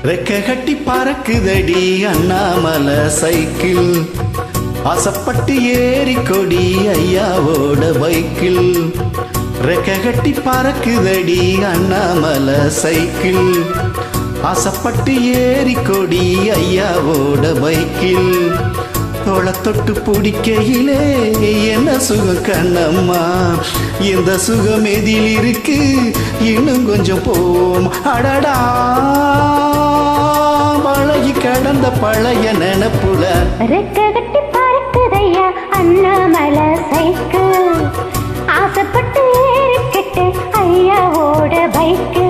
ரெக்க கட்டி பறக்குதடி அண்ணாமலை சைக்கிள் ஆசப்பட்டு ஏறி கொடி ஐயாவோட பைக்கிள் ரெக்க கட்டி பறக்குதடி அண்ணாமலை சைக்கிள் ஆசப்பட்டு ஏறி கொடி ஐயாவோட பைக்கில் தோள தொட்டு பிடிக்கையிலே என்ன சுகம் கண்ணம்மா இந்த சுகம் எதில் இருக்கு இன்னும் கொஞ்சம் போம் அடடா பழகி கடந்த பழைய நினப்புல ரெக்க கட்டி பறக்குதையா அண்ணாமலை சைக்கிள் ஆசைப்பட்டு ஏறிக்கிட்டு ஐயாவோட பைக்கு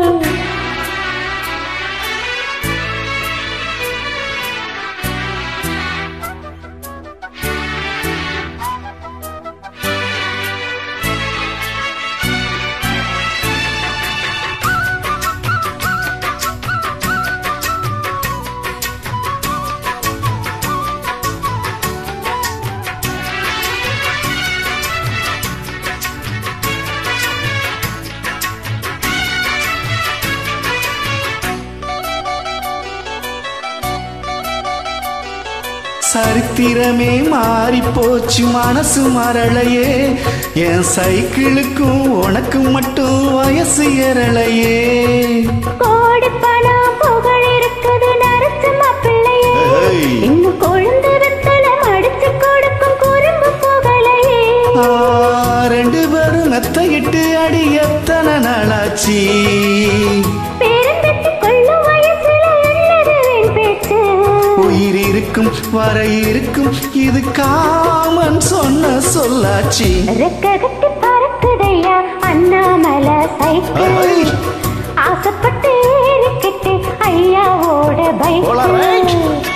சரித்திரமே மாறி போச்சு மனசு மரளையே என் சைக்கிளுக்கும் உனக்கு மட்டும் வயசு ஏறலையே கோடி பணம் புகழ் இருக்குது நரசு மாப்பிள்ளையே ஏய். இன்னும் கொழுந்து வெத்தல மடிச்சு கொடுக்கும் குறும்பு புகழையே ஆ, ரெண்டு பேரும் நத்தையிட்டு அடி எத்தனை நாளாச்சு பேரந்தட்டு கொள்ளும் வயசுல என்னது என் பேச்சு உயிர் இருக்கும் வர இருக்கும் இது காமன் சொன்ன சொல்லாச்சு ரெக்க கட்டி பறக்குதையா அண்ணாமலை சைக்கிள் ஐய். ஆசைப்பட்டு ஏறிக்கிட்டு ஐயாவோட போலாம், right. பைக்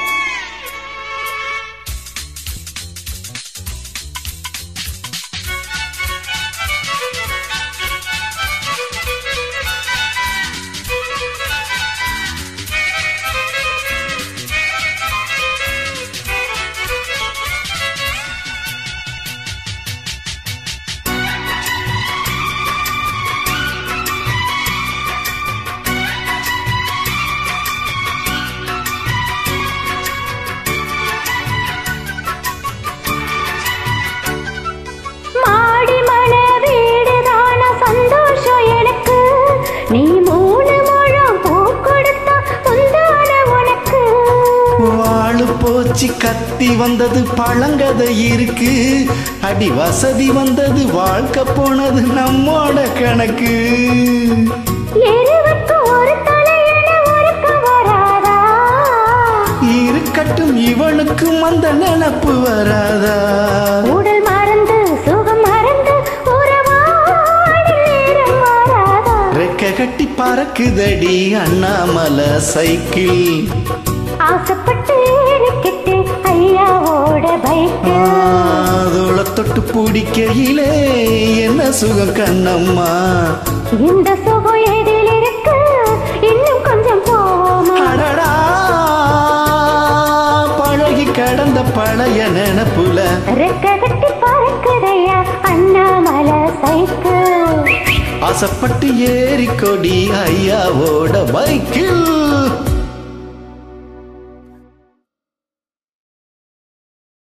மாடி மன வீடுதான சந்தோஷம் எனக்கு நீ மூணு முழம் பூ கொடுத்தா முந்தான உனக்கு வாழு போச்சு கத்தி வந்தது பழங்கதை இருக்கு அடி வசதி வந்தது வாழ்க்கை போனது நம்மோட கணக்கு எருவுக்கு ஒரு தலையண உனக்கு வராதா இருக்கட்டும் இவனுக்கும் அந்த நினப்பு வராதா உடல் மறந்து சுகம் மறந்து உறவாடி நேரம் மாறாதா ரெக்க கட்டி பறக்குதடி அண்ணாமலை சைக்கிள் ஆசைப்பட்டு ஏறிக்கிட்டு ஐயாவோட பைக்கு அதோள தொட்டு பிடிக்கையிலே என்ன சுகம் கண்ணம்மா இந்த சுகம் எதில் இருக்கு இன்னும் கொஞ்சம் போவோமா அடடா பழகி கடந்த பழைய நினப்புல ரெக்க கட்டி பறக்குதையா அண்ணாமலை சைக்கிள் ஆசைப்பட்டு ஏறி கொடி ஐயாவோட பைக்கில்